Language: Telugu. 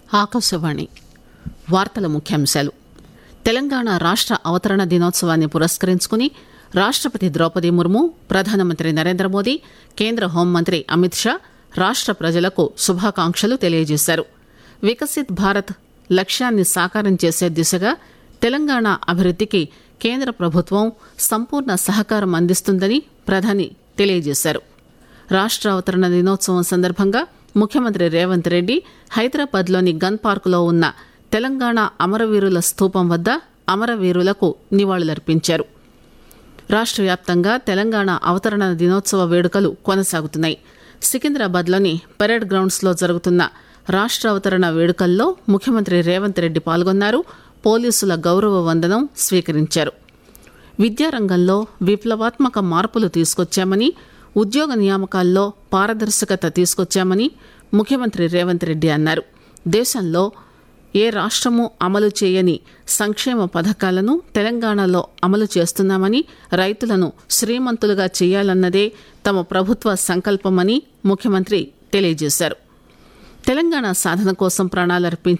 ఆకాశవాణి వార్తల ముఖ్యాంశాలు తెలంగాణ రాష్ట్ర అవతరణ దినోత్సవాన్ని పురస్కరించుకుని రాష్ట్రపతి ద్రౌపది ముర్ము ప్రధానమంత్రి నరేంద్ర మోదీ కేంద్ర హోంమంత్రి అమిత్ షా రాష్ట్ర ప్రజలకు శుభాకాంక్షలు తెలియజేశారు వికసిత్ భారత్ లక్ష్యాన్ని సాకారం చేసే దిశగా తెలంగాణ అభివృద్దికి కేంద్ర ప్రభుత్వం సంపూర్ణ సహకారం అందిస్తుందని ప్రధాని తెలియజేశారు రాష్ట్ర అవతరణ దినోత్సవం సందర్భంగా ముఖ్యమంత్రి రేవంత్ రెడ్డి హైదరాబాద్లోని గన్ పార్కులో ఉన్న తెలంగాణ అమరవీరుల స్తూపం వద్ద అమరవీరులకు నివాళులర్పించారు రాష్ట్ర వ్యాప్తంగా తెలంగాణ అవతరణ దినోత్సవ వేడుకలు కొనసాగుతున్నాయి సికింద్రాబాద్లోని పెరేడ్ గ్రౌండ్స్లో జరుగుతున్న రాష్ట్ర అవతరణ వేడుకల్లో ముఖ్యమంత్రి రేవంత్ రెడ్డి పాల్గొన్నారు పోలీసుల గౌరవ వందనం స్వీకరించారు విద్యారంగంలో విప్లవాత్మక మార్పులు తీసుకొచ్చామని ఉద్యోగ నియామకాల్లో పారదర్శకత తీసుకొచ్చామని ముఖ్యమంత్రి రేవంత్ రెడ్డి అన్నారు దేశంలో ఏ రాష్ట్రము అమలు చేయని సంక్షేమ పథకాలను తెలంగాణలో అమలు చేస్తున్నామని రైతులను శ్రీమంతులుగా చేయాలన్నదే తమ ప్రభుత్వ సంకల్పమని ముఖ్యమంత్రి తెలియజేశారు తెలంగాణ సాధన కోసం ప్రాణాలర్పించి